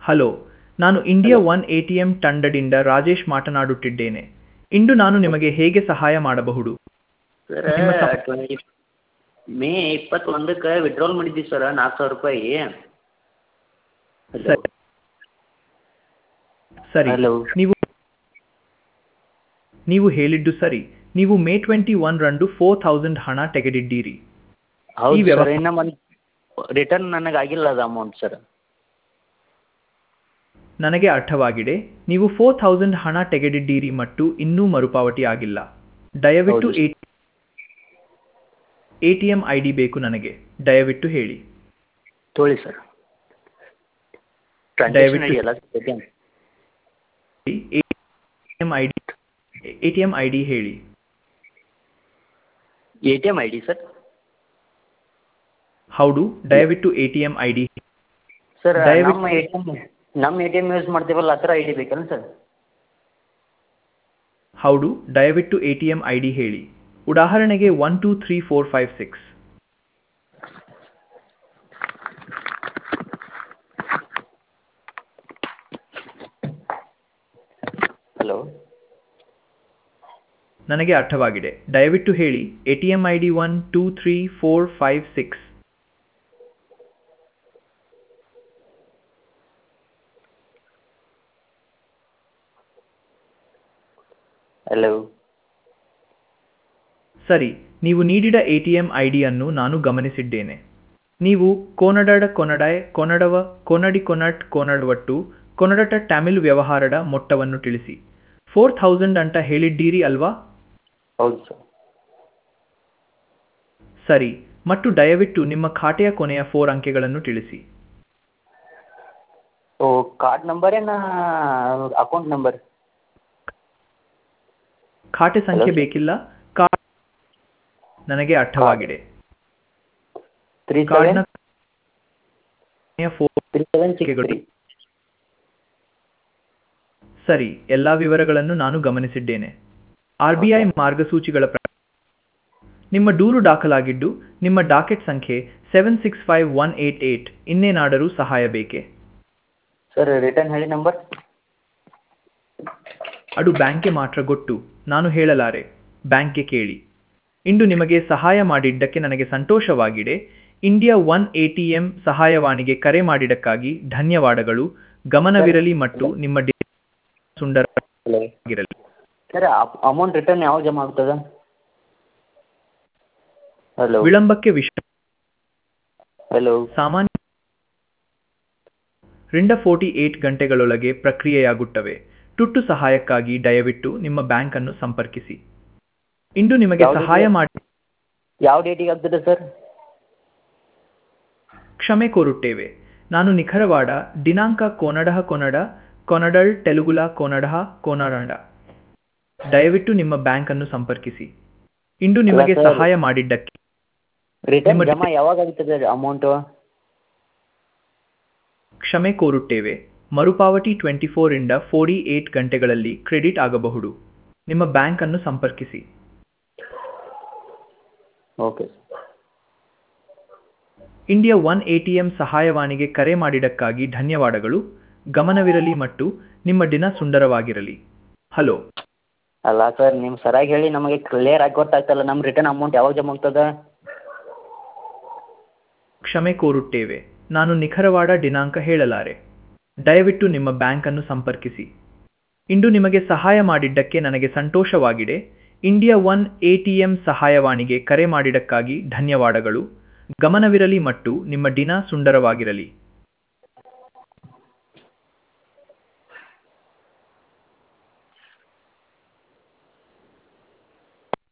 Hello ನಾನು India one A T M ತಂಡದಿಂದ ರಾಜೇಶ್ ಮಾತನಾಡುತ್ತಿದ್ದೇನೆ ಇಂದು ನಾನು ನಿಮಗೆ ಹೇಗೆ ಸಹಾಯ ಮಾಡಬಹುದು ಸರ್ ನಿಮ್ಮ ಸಮ- ಟ್ವೆಂಟಿ ಮೇ ಇಪ್ಪತ್ತೊಂದಕ್ಕೆ ವಿಡ್ರಾಲ್ ಮಾಡಿದ್ವಿ ಸರ್ ನಾಲ್ಕು ಸಾವಿರ ರೂಪಾಯಿ ಸರಿ ಸರಿ Hello. ನೀವು ನೀವು ಹೇಳಿದ್ದು ಸರಿ ನೀವು ಮೇ ಟ್ವೆಂಟಿ ಒನ್ ರಂದು ಫೋರ್ ಥೌಸಂಡ್ ಹಣ ತೆಗೆದಿದ್ದೀರಿ ಹೌದು ವ್ಯವ- ಸರ್ ಇನ್ನು ಒಂದು ರಿಟರ್ನ್ ನನಗೆ ಆಗಿಲ್ಲ ಅದು ಅಮೌಂಟ್ ಸರ್ ನನಗೆ ಅರ್ಥವಾಗಿದೆ ನೀವು ಫೋರ್ ಥೌಸಂಡ್ ಹಣ ತೆಗೆದಿದ್ದೀರಿ ಮತ್ತು ಇನ್ನೂ ಮರುಪಾವತಿ ಆಗಿಲ್ಲ ದಯವಿಟ್ಟು ಹೌದು. A T M I D ಬೇಕು ನನಗೆ ದಯವಿಟ್ಟು ಹೇಳಿ ತೋಳಿ ಸರ್ ಟ್ರಾನ್ಸಾಕ್ಷನ್ ದಯವಿಟ್ಟು- ಐಡಿ ಅಲ್ಲ Paytm A T M I D A T M I D ಹೇಳಿ A T M I D sir ಹೌದು ದಯವಿಟ್ಟು A T M I D sir ದಯವಿಟ್ಟು- ನಮ್ಮ ಎ ಟಿ ಎಮ್ ನಮ್ಮ ಎ ಟಿ ಎಮ್ ಯೂಸ್ ಮಾಡ್ತೀವಲ್ಲ ಆ ಥರ ಐ ಡಿ ಬೇಕಲ್ಲ ಸರ್ ಹೌದು ದಯವಿಟ್ಟು A T M I D ಹೇಳಿ ಉದಾಹರಣೆಗೆ one two three four five six hello ನನಗೆ ಅರ್ಥವಾಗಿದೆ ದಯವಿಟ್ಟು ಹೇಳಿ A T M I D one two three four five six hello ಸರಿ ನೀವು ನೀಡಿದ ಎ ಟಿ ಎಂ ಐ ಡಿಯನ್ನು ನಾನು ಗಮನಿಸಿದ್ದೇನೆ ನೀವು ಕೋನಡಡ ಕೊನಡಾಯ್ ಕೊನಡವ ಕೊನಡಿ ಕೊನಟ್ ಕೊನಡವಟ್ಟು ಕೊನಡಟ ಟ್ಯಾಮಿಲ್ ವ್ಯವಹಾರದ ಮೊತ್ತವನ್ನು ತಿಳಿಸಿ ಫೋರ್ ಥೌಸಂಡ್ ಅಂತ ಹೇಳಿದ್ದೀರಿ ಅಲ್ವಾ ಹೌದು ಸರ್ ಸರಿ ಮತ್ತು ದಯವಿಟ್ಟು ನಿಮ್ಮ ಖಾತೆಯ ಕೊನೆಯ ಫೋರ್ ಅಂಕೆಗಳನ್ನು ತಿಳಿಸಿ ಓ ಕಾರ್ಡ್ ನಂಬರ್ ಏನ ಅಕೌಂಟ್ ನಂಬರ್ ಖಾತೆ ಸಂಖ್ಯೆ Hello? ಬೇಕಿಲ್ಲ ಕಾರ್ಡ್ ನನಗೆ ಅರ್ಥವಾಗಿದೆ ತ್ರೀ ಕಾರ್ಡ್ನ ಸೆವೆನ್ ಕೊನೆಯ ಫೋರ್ ತ್ರೀ ಸೆವೆನ್ ಸಿಕ್ಸ್ ಅಂಕೆಗಳು. ತ್ರೀ ಸರಿ ಎಲ್ಲಾ ವಿವರಗಳನ್ನು ನಾನು ಗಮನಿಸಿದ್ದೇನೆ ಆರ್ ಬಿ ಐ ಮಾರ್ಗಸೂಚಿಗಳ ಪ್ರಕಾರ ನಿಮ್ಮ ದೂರು ದಾಖಲಾಗಿದ್ದು ನಿಮ್ಮ ಡಾಕೆಟ್ ಸಂಖ್ಯೆ seven six five one eight eight ಇನ್ನೇನಾದರೂ ಸಹಾಯ ಬೇಕೇ ಸರ್ ರಿಟರ್ನ್ ಹೇಳಿ ನಂಬರ್ ಅದು ಬ್ಯಾಂಕ್ಗೆ ಮಾತ್ರ ಗೊತ್ತು ನಾನು ಹೇಳಲಾರೆ ಬ್ಯಾಂಕ್ಗೆ ಕೇಳಿ ಇಂದು ನಿಮಗೆ ಸಹಾಯ ಮಾಡಿದ್ದಕ್ಕೆ ನನಗೆ ಸಂತೋಷವಾಗಿದೆ India one A T M ಸಹಾಯವಾಣಿಗೆ ಕರೆ ಮಾಡಿದ್ದಕ್ಕಾಗಿ ಧನ್ಯವಾದಗಳು ಗಮನವಿರಲಿ ಮತ್ತು ನಿಮ್ಮ ಡಿ- ಸುಂದರವಾಗಿರಲಿ ಸರ್ ಅಮೌಂಟ್ ರಿಟರ್ನ್ ಯಾವಾಗ ಜಮಾ ಆಗ್ತದೆ ಹಲೋ ವಿಳಂಬಕ್ಕೆ ವಿಷ ಹಲೋ ಸಾಮಾನ್ಯ ರಿಂದ ಫೋರ್ಟಿ ಏಟ್ ಗಂಟೆಗಳೊಳಗೆ ಪ್ರಕ್ರಿಯೆಯಾಗುತ್ತವೆ ತುರ್ತು ಸಹಾಯಕ್ಕಾಗಿ ದಯವಿಟ್ಟು ನಿಮ್ಮ ಬ್ಯಾಂಕ್ ಅನ್ನು ಸಂಪರ್ಕಿಸಿ ಇಂದು ನಿಮಗೆ ಯಾವುದು ಸಹಾಯ ಮಾಡಿ ಯಾವ ಡೇಟಿಗೆ ಆಗ್ತದೆ ಸರ್ ಕ್ಷಮೆ ಕೋರುತ್ತೇವೆ ನಾನು ನಿಖರವಾದ ದಿನಾಂಕ ಕೊನಡ ಕೊನಡ ಕೊನಡಳ್ ತೆಲುಗುಲ ಕೊನಡ ಕೊನಡ ದಯವಿಟ್ಟು ನಿಮ್ಮ ಬ್ಯಾಂಕ್ ಅನ್ನು ಸಂಪರ್ಕಿಸಿ ಇಂದು ನಿಮಗೆ ಅಲ್ಲ ಸರ್. ಸಹಾಯ ಮಾಡಿದ್ದಕ್ಕೆ ರಿಟರ್ನ್ ನಿಮ್ಮ ಜಮಾ ಯಾವಾಗ ಆಗ್ತದೆ ಅಮೌಂಟು ಕ್ಷಮೆ ಕೋರುತ್ತೇವೆ ಮರುಪಾವತಿ ಟ್ವೆಂಟಿ ಫೋರ್ ಇಂದ ಫೋರ್ಟಿ ಏಟ್ ಗಂಟೆಗಳಲ್ಲಿ ಕ್ರೆಡಿಟ್ ಆಗಬಹುದು ನಿಮ್ಮ ಬ್ಯಾಂಕ್ ಅನ್ನು ಸಂಪರ್ಕಿಸಿ ಓಕೆ ಇಂಡಿಯಾ ಒನ್ ಎಟಿಎಂ ಸಹಾಯವಾಣಿಗೆ ಕರೆ ಮಾಡಿದ್ದಕ್ಕಾಗಿ ಧನ್ಯವಾದಗಳು ಗಮನವಿರಲಿ ಮತ್ತು ನಿಮ್ಮ ದಿನ ಸುಂದರವಾಗಿರಲಿ ಹಲೋ ಅಲ್ಲ ಸರ್ ನಿಮ್ಮ ಸರಿಯಾಗಿ ಹೇಳಿ ನಮಗೆ ಕ್ಲಿಯರ್ ಆಗಿ ಗೊತ್ತಾಗ್ತಲ್ಲ ನಮ್ಮ ರಿಟರ್ನ್ ಅಮೌಂಟ್ ಯಾವಾಗ ಜಮಾ ಆಗ್ತದೆ ಕ್ಷಮೆ ಕೋರುತ್ತೇವೆ ನಾನು ನಿಖರವಾದ ದಿನಾಂಕ ಹೇಳಲಾರೆ ದಯವಿಟ್ಟು ನಿಮ್ಮ ಬ್ಯಾಂಕ್ ಅನ್ನು ಸಂಪರ್ಕಿಸಿ ಇಂದು ನಿಮಗೆ ಸಹಾಯ ಮಾಡಿದ್ದಕ್ಕೆ ನನಗೆ ಸಂತೋಷವಾಗಿದೆ ಇಂಡಿಯಾ ಒನ್ ಎಟಿಎಂ ಸಹಾಯವಾಣಿಗೆ ಕರೆ ಮಾಡಿದ್ದಕ್ಕಾಗಿ ಧನ್ಯವಾದಗಳು ಗಮನವಿರಲಿ ಮತ್ತು ನಿಮ್ಮ ದಿನ ಸುಂದರವಾಗಿರಲಿ